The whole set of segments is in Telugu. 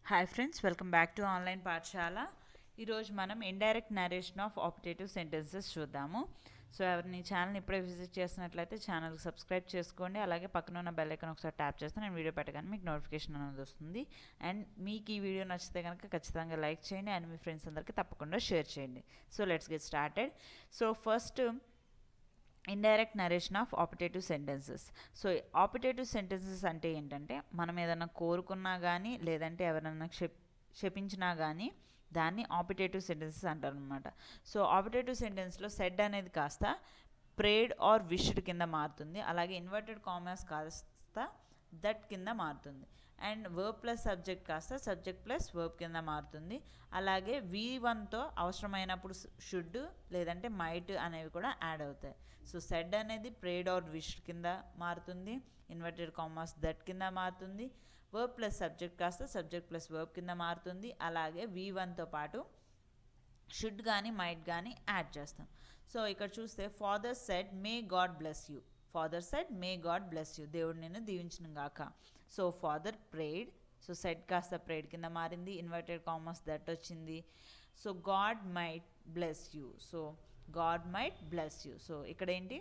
Hi friends welcome back to online పాఠశాల ఈరోజు మనం indirect narration of operative sentences చూద్దాము సో ఎవరిని ఛానల్ని ఇప్పుడే విజిట్ చేసినట్లయితే ఛానల్కి సబ్స్క్రైబ్ చేసుకోండి అలాగే పక్కన ఉన్న బెల్ ఐకాన్ ఒకసారి ట్యాప్ చేస్తే నేను వీడియో పెట్టగానే మీకు నోటిఫికేషన్ అనేది వస్తుంది అండ్ మీకు ఈ వీడియో నచ్చితే కనుక ఖచ్చితంగా లైక్ చేయండి అండ్ మీ ఫ్రెండ్స్ అందరికీ తప్పకుండా షేర్ చేయండి so let's get started so first indirect narration of operative sentences so operative sentences అంటే ఏంటంటే మనం ఏదైనా కోరుకున్నా కానీ లేదంటే ఎవరైనా క్షప్ క్షపించినా కానీ దాన్ని ఆపరేటివ్ సెంటెన్సెస్ అంటారు అనమాట సో ఆపరేటివ్ సెంటెన్స్లో సెడ్ అనేది కాస్త ప్రేడ్ ఆర్ విష్డ్ కింద మారుతుంది అలాగే ఇన్వర్టెడ్ కామర్స్ కాస్త దట్ కింద మారుతుంది అండ్ వర్బ్ ప్లస్ సబ్జెక్ట్ కాస్త సబ్జెక్ట్ ప్లస్ వర్బ్ కింద మారుతుంది అలాగే వి వన్తో అవసరమైనప్పుడు షుడ్ లేదంటే మైట్ అనేవి కూడా యాడ్ అవుతాయి సో సెడ్ అనేది ప్రేడ్ ఆర్ విష్ కింద మారుతుంది ఇన్వర్టెడ్ కామర్స్ దట్ కింద మారుతుంది వర్బ్ ప్లస్ సబ్జెక్ట్ కాస్త సబ్జెక్ట్ ప్లస్ వర్బ్ కింద మారుతుంది అలాగే వి వన్తో పాటు షుడ్ కానీ మైట్ కానీ యాడ్ చేస్తాం సో ఇక్కడ చూస్తే father said may God bless you father said may God bless you దేవుడు నేను దీవించిన గాక so father prayed so said కాస్త ప్రేడ్ కింద మారింది ఇన్వర్టెడ్ కామర్స్ దట్ వచ్చింది so God might bless you so God might bless you so ఇక్కడ ఏంటి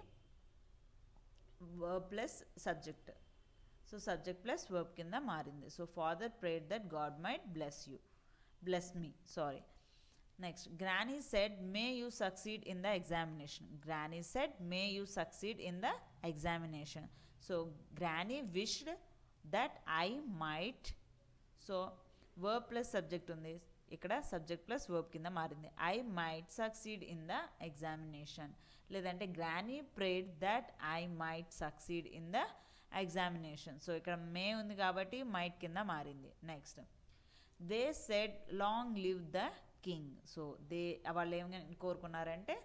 verb plus subject so subject plus verb కింద మారింది so father prayed that God might bless you bless me sorry next granny said may you succeed in the examination granny said may you succeed in the examination so granny wished that I might so verb plus subject ఉంది ఇక్కడ సబ్జెక్ట్ ప్లస్ వర్బ్ కింద మారింది I might succeed in the examination లేదంటే granny prayed that I might succeed in the examination so ఇక్కడ మే ఉంది కాబట్టి మైట్ కింద మారింది next they said long live the king so they వాళ్ళు ఏం కోరుకున్నారంటే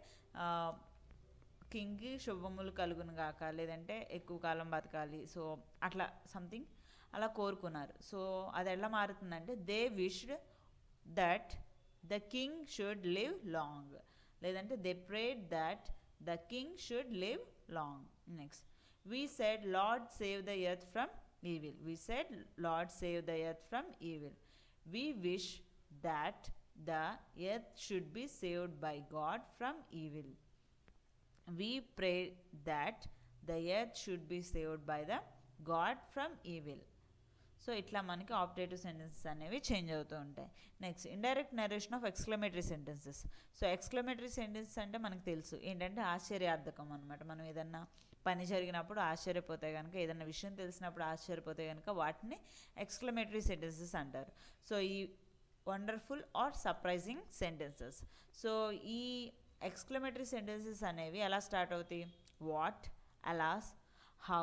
కింగ్కి శుభములు కలుగును గాక లేదంటే ఎక్కువ కాలం బతకాలి సో అట్లా సంథింగ్ అలా కోరుకున్నారు సో అది ఎలా మారుతుందంటే they wished that the king should live long లేదంటే they prayed that the king should live long next we said lord save the earth from evil we said lord save the earth from evil we wish that the earth should be saved by God from evil. We pray that the earth should be saved by the God from evil. So ఇట్లా మనకి ఆపరేటివ్ సెంటెన్సెస్ అనేవి చేంజ్ అవుతూ ఉంటాయి next indirect narration of exclamatory sentences so exclamatory sentences అంటే మనకు తెలుసు ఏంటంటే ఆశ్చర్యార్థకం అనమాట మనం ఏదన్నా పని జరిగినప్పుడు ఆశ్చర్యపోతే కనుక ఏదైనా విషయం తెలిసినప్పుడు ఆశ్చర్యపోతే కనుక వాటిని ఎక్స్క్లమేటరీ సెంటెన్సెస్ అంటారు సో ఈ wonderful or surprising sentences so ఈ ఎక్స్క్లమేటరీ సెంటెన్సెస్ అనేవి ఎలా స్టార్ట్ అవుతాయి వాట్ అలాస్ హౌ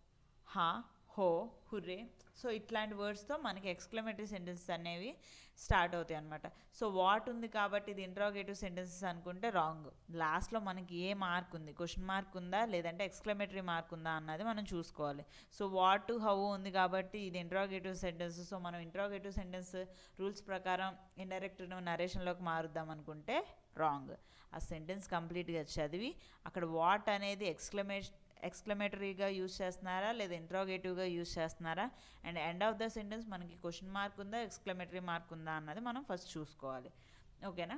హా హో హుర్రే సో ఇట్లాంటి వర్డ్స్తో మనకి ఎక్స్క్లమేటరీ సెంటెన్సెస్ అనేవి స్టార్ట్ అవుతాయి అనమాట సో వాట్ ఉంది కాబట్టి ఇది ఇంట్రాగేటివ్ సెంటెన్సెస్ అనుకుంటే రాంగ్ లాస్ట్లో మనకి ఏ మార్క్ ఉంది క్వశ్చన్ మార్క్ ఉందా లేదంటే ఎక్స్క్లమేటరీ మార్క్ ఉందా అన్నది మనం చూసుకోవాలి సో వాట్ హౌ ఉంది కాబట్టి ఇది ఇంట్రాగేటివ్ సెంటెన్స్ సో మనం ఇంట్రాగేటివ్ సెంటెన్స్ రూల్స్ ప్రకారం ఇండైరెక్ట్ నరేషన్లోకి మారుద్దాం అనుకుంటే రాంగ్ ఆ సెంటెన్స్ కంప్లీట్గా చదివి అక్కడ వాట్ అనేది ఎక్స్క్లమేషన్ ఎక్స్క్లమేటరీగా యూజ్ చేస్తున్నారా లేదా ఇంట్రాగేటివ్గా యూజ్ చేస్తున్నారా and end of the sentence మనకి క్వశ్చన్ మార్క్ ఉందా ఎక్స్క్లమేటరీ మార్క్ ఉందా అన్నది మనం ఫస్ట్ చూసుకోవాలి ఓకేనా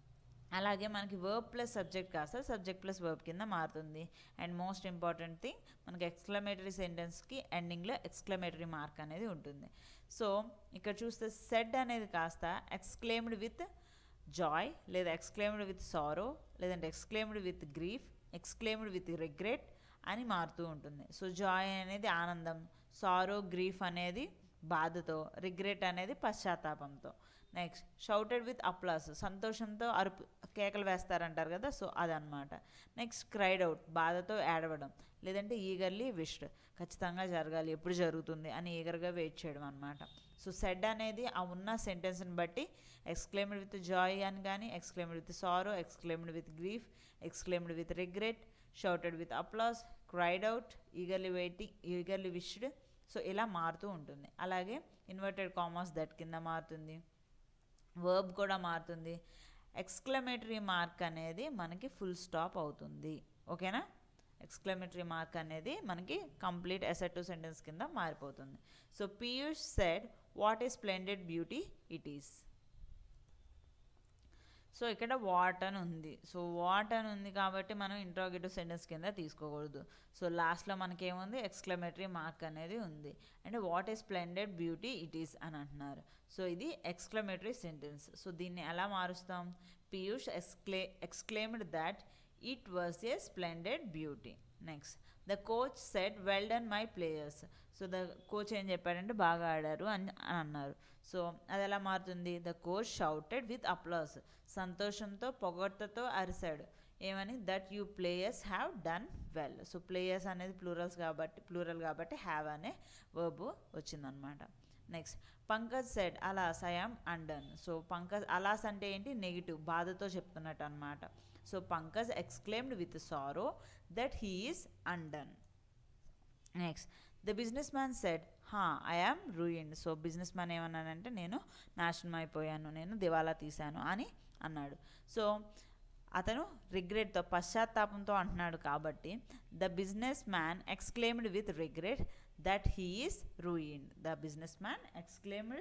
అలాగే మనకి వర్బ్ ప్లస్ సబ్జెక్ట్ కాస్త సబ్జెక్ట్ ప్లస్ వర్బ్ కింద మారుతుంది అండ్ మోస్ట్ ఇంపార్టెంట్ థింగ్ మనకి ఎక్స్క్లమేటరీ సెంటెన్స్కి ఎండింగ్లో ఎక్స్క్లమేటరీ మార్క్ అనేది ఉంటుంది సో ఇక్కడ చూస్తే సెడ్ అనేది కాస్త ఎక్స్క్లెయిమ్డ్ విత్ జాయ్ లేదా ఎక్స్క్లెయిమ్డ్ విత్ సారో లేదంటే exclaimed with grief exclaimed with regret అని మారుతూ ఉంటుంది సో జాయ్ అనేది ఆనందం సారో గ్రీఫ్ అనేది బాధతో రిగ్రెట్ అనేది పశ్చాత్తాపంతో నెక్స్ట్ షౌటెడ్ విత్ అప్లాస్ సంతోషంతో అరుపు కేకలు వేస్తారంటారు కదా సో అదనమాట నెక్స్ట్ క్రైడ్ అవుట్ బాధతో ఏడవడం లేదంటే ఈగర్లీ విష్డ్ ఖచ్చితంగా జరగాలి ఎప్పుడు జరుగుతుంది అని ఈగర్గా వెయిట్ చేయడం అనమాట సో సెడ్ అనేది ఆ ఉన్న సెంటెన్స్ని బట్టి ఎక్స్క్లెయిమ్డ్ విత్ జాయ్ అని కానీ exclaimed with sorrow exclaimed with grief exclaimed with regret shouted with applause cried out eagerly waiting eagerly wished so ఇలా మారుతూ ఉంటుంది అలాగే ఇన్వర్టెడ్ కామర్స్ దట్ కింద మారుతుంది వర్బ్ కూడా మారుతుంది ఎక్స్క్లమేటరీ మార్క్ అనేది మనకి ఫుల్ స్టాప్ అవుతుంది ఓకేనా ఎక్స్క్లమేటరీ మార్క్ అనేది మనకి కంప్లీట్ ఎసెటివ్ సెంటెన్స్ కింద మారిపోతుంది so Piyush said what a splendid beauty it is so ఇక్కడ వాట్ అని ఉంది సో వాట్ అని ఉంది కాబట్టి మనం ఇంట్రాగేటివ్ సెంటెన్స్ కింద తీసుకోకూడదు సో లాస్ట్లో మనకేముంది ఎక్స్క్లమేటరీ మార్క్ అనేది ఉంది అంటే what a splendid beauty it is అని అంటున్నారు సో ఇది ఎక్స్క్లమేటరీ సెంటెన్స్ సో దీన్ని ఎలా మారుస్తాం Piyush excla exclaimed that it was a splendid beauty next the coach said well done my players so the coach ఏం చెప్పాడంటే బాగా ఆడారు అని అని అన్నారు సో అది ఎలా మారుతుంది the coach shouted with applause సంతోషంతో పొగడ్తతో అరిశాడు ఏమని that you players have done well so players అనేది ప్లూరల్స్ కాబట్టి ప్లూరల్ కాబట్టి హ్యావ్ అనే వర్బ్ వచ్చిందనమాట next Pankaj said alas I am undone so Pankaj alas అంటే ఏంటి నెగిటివ్ బాధతో చెప్తున్నట్టు అనమాట so Pankaj exclaimed with sorrow that he is undone next the business man said ha I am ruined so business man ఏమన్నానంటే నేను నాశనం అయిపోయాను నేను దివాలా తీశాను అని అన్నాడు సో అతను రిగ్రెట్తో పశ్చాత్తాపంతో అంటున్నాడు కాబట్టి the business man exclaimed with regret that he is ruined the business man exclaimed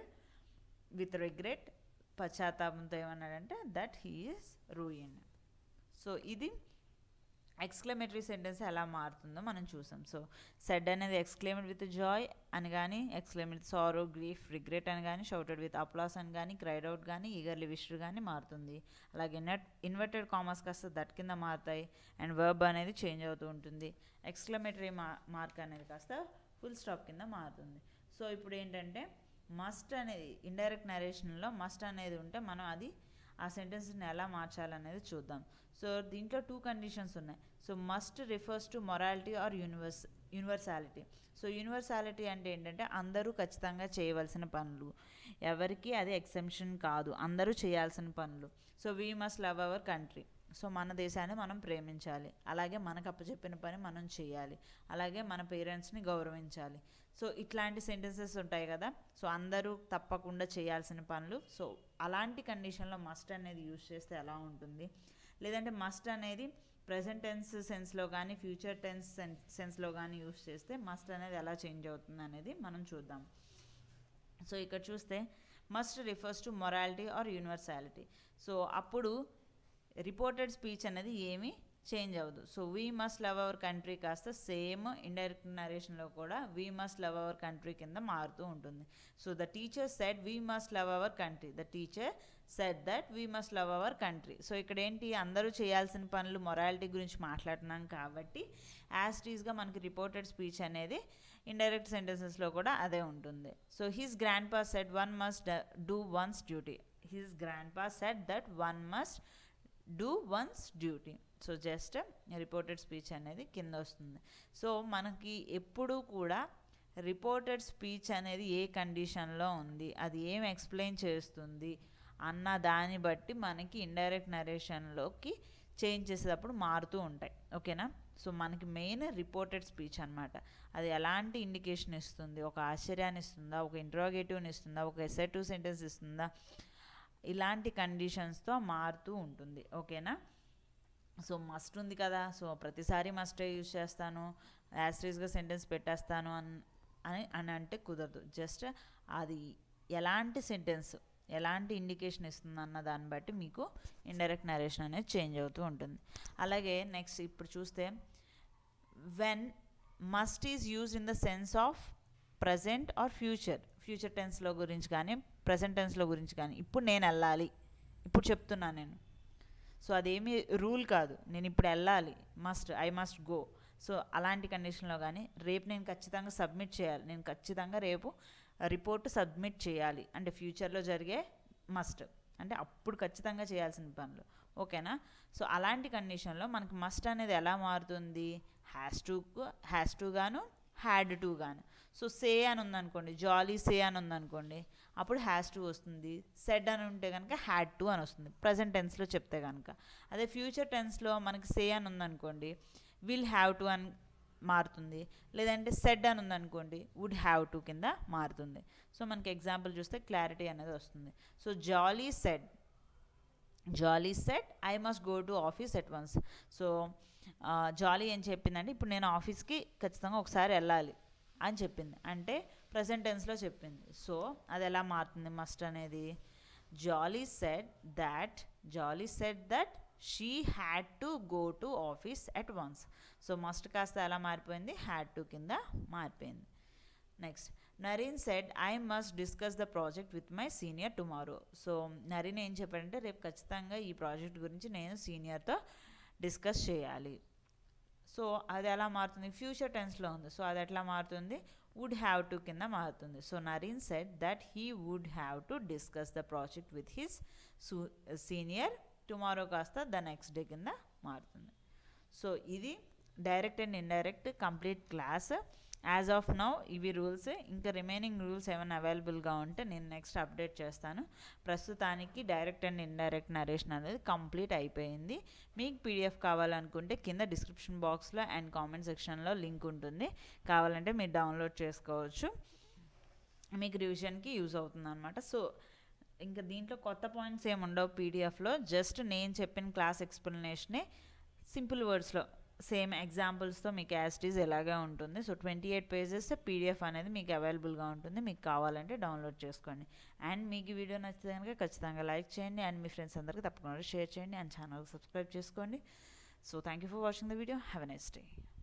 with regret పశ్చాత్తాపంతో ఏమన్నాడంటే that he is ruined so ఇది ఎక్స్క్లమేటరీ సెంటెన్స్ ఎలా మారుతుందో మనం చూసాం సో సెడ్ అనేది ఎక్స్క్లెయిమ్డ్ విత్ జాయ్ అని కానీ exclaimed with sorrow grief regret అని కానీ షౌటెడ్ విత్ అప్లాస్ అని కానీ క్రైడ్ అవుట్ కానీ ఈగర్లీ విష్డ్ కానీ మారుతుంది అలాగే నెట్ ఇన్వర్టెడ్ కామర్స్ కాస్త దట్ కింద మారుతాయి అండ్ వర్బ్ అనేది చేంజ్ అవుతూ ఉంటుంది ఎక్స్క్లమేటరీ మా మార్క్ అనేది కాస్త ఫుల్ స్టాప్ కింద మారుతుంది సో ఇప్పుడు ఏంటంటే మస్ట్ అనేది ఇండైరెక్ట్ నరేషన్లో మస్ట్ అనేది ఉంటే మనం అది ఆ సెంటెన్స్ని ఎలా మార్చాలనేది చూద్దాం సో దీంట్లో టూ కండిషన్స్ ఉన్నాయి so must refers to morality or universe universality so universality అంటే ఏంటంటే అందరూ ఖచ్చితంగా చేయవలసిన పనులు ఎవరికి అది ఎక్సెంప్షన్ కాదు అందరూ చేయాల్సిన పనులు so we must love our country so మన దేశాన్ని మనం ప్రేమించాలి అలాగే మనకు అప్పచెప్పిన పని మనం చేయాలి అలాగే మన పేరెంట్స్ని గౌరవించాలి సో ఇట్లాంటి సెంటెన్సెస్ ఉంటాయి కదా సో అందరూ తప్పకుండా చేయాల్సిన పనులు సో అలాంటి కండిషన్లో మస్ట్ అనేది యూజ్ చేస్తే ఎలా ఉంటుంది లేదంటే మస్ట్ అనేది ప్రజెంట్ టెన్స్ సెన్స్లో కానీ ఫ్యూచర్ టెన్స్ సెన్ సెన్స్లో కానీ యూజ్ చేస్తే మస్ట్ అనేది ఎలా చేంజ్ అవుతుంది అనేది మనం చూద్దాం సో ఇక్కడ చూస్తే must refers to morality or universality so అప్పుడు రిపోర్టెడ్ స్పీచ్ అనేది ఏమీ చేంజ్ అవ్వదు so we must love our country కాస్త సేమ్ ఇండైరెక్ట్ నరేషన్లో కూడా we must love our country కింద మారుతూ ఉంటుంది so the teacher said we must love our country the teacher said that we must love our country so ఇక్కడ ఏంటి అందరూ చేయాల్సిన పనులు మొరాలిటీ గురించి మాట్లాడుతున్నాం కాబట్టి యాజ్ టీజ్గా మనకి రిపోర్టెడ్ స్పీచ్ అనేది ఇండైరెక్ట్ సెంటెన్సెస్లో కూడా అదే ఉంటుంది so his grandpa said one must do one's duty his grandpa said that one must do one's duty so just reported speech అనేది కింద వస్తుంది సో మనకి ఎప్పుడూ కూడా రిపోర్టెడ్ స్పీచ్ అనేది ఏ కండిషన్లో ఉంది అది ఏం ఎక్స్ప్లెయిన్ చేస్తుంది అన్న దాన్ని బట్టి మనకి ఇండైరెక్ట్ నరేషన్లోకి చేంజ్ చేసేటప్పుడు మారుతూ ఉంటాయి ఓకేనా సో మనకి మెయిన్ రిపోర్టెడ్ స్పీచ్ అనమాట అది ఎలాంటి ఇండికేషన్ ఇస్తుంది ఒక ఆశ్చర్యాన్ని ఇస్తుందా ఒక ఇంట్రాగేటివ్ని ఇస్తుందా ఒక ఎసెటివ్ సెంటెన్స్ ఇస్తుందా ఇలాంటి కండిషన్స్తో మారుతూ ఉంటుంది ఓకేనా సో మస్ట్ ఉంది కదా సో ప్రతిసారి మస్టే యూజ్ చేస్తాను యాస్ట్రీస్గా సెంటెన్స్ పెట్టేస్తాను అన్ అని అని అంటే కుదరదు జస్ట్ అది ఎలాంటి సెంటెన్స్ ఎలాంటి ఇండికేషన్ ఇస్తుంది అన్న దాన్ని బట్టి మీకు ఇండైరెక్ట్ నరేషన్ అనేది చేంజ్ అవుతూ ఉంటుంది అలాగే నెక్స్ట్ ఇప్పుడు చూస్తే when must is use in the sense of present or future future టెన్స్లో గురించి కానీ ప్రజెంట్ టెన్స్లో గురించి కానీ ఇప్పుడు నేను వెళ్ళాలి ఇప్పుడు చెప్తున్నాను నేను సో అదేమీ రూల్ కాదు నేను ఇప్పుడు వెళ్ళాలి must I must go so అలాంటి కండిషన్లో కానీ రేపు నేను ఖచ్చితంగా సబ్మిట్ చేయాలి నేను ఖచ్చితంగా రేపు రిపోర్ట్ సబ్మిట్ చేయాలి అంటే ఫ్యూచర్లో జరిగే మస్ట్ అంటే అప్పుడు ఖచ్చితంగా చేయాల్సిన పనులు ఓకేనా సో అలాంటి కండిషన్లో మనకి మస్ట్ అనేది ఎలా మారుతుంది హ్యాస్ టు హ్యాస్ టు గాను హ్యాడ్ టు గాను సో సే అని ఉందనుకోండి జాలీ సే అని ఉందనుకోండి అప్పుడు హ్యాస్ టు వస్తుంది సెడ్ అని ఉంటే కనుక హ్యాడ్ టు అని వస్తుంది ప్రజెంట్ టెన్స్లో చెప్తే కనుక అదే ఫ్యూచర్ టెన్స్లో మనకి సే అని ఉందనుకోండి విల్ హ్యావ్ టు అని మారుతుంది లేదంటే సెడ్ అని ఉందనుకోండి వుడ్ హ్యావ్ టు కింద మారుతుంది సో మనకి ఎగ్జాంపుల్ చూస్తే క్లారిటీ అనేది వస్తుంది so Jolly said Jolly said I must go to office at once so Jolly ఏం చెప్పిందంటే ఇప్పుడు నేను ఆఫీస్కి ఖచ్చితంగా ఒకసారి వెళ్ళాలి అని చెప్పింది అంటే ప్రజెంట్ టెన్స్లో చెప్పింది సో అది ఎలా మారుతుంది మస్ట్ అనేది Jolly said that Jolly said that she had to go to office at once so must కాస్త ఎలా మారిపోయింది హ్యాడ్ టు కింద మారిపోయింది next Nareen said I must discuss the project with my senior tomorrow so Nareen ఏం చెప్పాడంటే రేపు ఖచ్చితంగా ఈ ప్రాజెక్ట్ గురించి నేను సీనియర్తో డిస్కస్ చేయాలి సో అది ఎలా మారుతుంది ఫ్యూచర్ టెన్స్లో ఉంది సో అది ఎట్లా మారుతుంది వుడ్ హ్యావ్ టు కింద మారుతుంది so Nareen said that he would have to discuss the project with his senior tomorrow కాస్త ద నెక్స్ట్ డే కింద మారుతుంది సో ఇది direct and indirect complete class as of now ఇవి రూల్స్ ఇంకా రిమైనింగ్ రూల్స్ ఏమైనా అవైలబుల్గా ఉంటే నేను నెక్స్ట్ అప్డేట్ చేస్తాను ప్రస్తుతానికి డైరెక్ట్ అండ్ ఇండైరెక్ట్ నరేషన్ అనేది కంప్లీట్ అయిపోయింది మీకు పీడిఎఫ్ కావాలనుకుంటే కింద డిస్క్రిప్షన్ బాక్స్లో అండ్ కామెంట్ సెక్షన్లో లింక్ ఉంటుంది కావాలంటే మీరు డౌన్లోడ్ చేసుకోవచ్చు మీకు రివిజన్కి యూజ్ అవుతుంది అనమాట సో ఇంకా దీంట్లో కొత్త పాయింట్స్ ఏమి ఉండవు పీడిఎఫ్లో జస్ట్ నేను చెప్పిన క్లాస్ ఎక్స్ప్లెనేషనే సింపుల్ వర్డ్స్లో సేమ్ ఎగ్జాంపుల్స్తో మీకు యాస్టీస్ ఎలాగే ఉంటుంది so twenty eight pages PDF అనేది మీకు అవైలబుల్గా ఉంటుంది మీకు కావాలంటే డౌన్లోడ్ చేసుకోండి అండ్ మీకు ఈ వీడియో నచ్చితే కనుక ఖచ్చితంగా లైక్ చేయండి అండ్ మీ ఫ్రెండ్స్ అందరికీ తప్పకుండా షేర్ చేయండి అండ్ ఛానల్ సబ్స్క్రైబ్ చేసుకోండి so thank you for watching the video have a nice day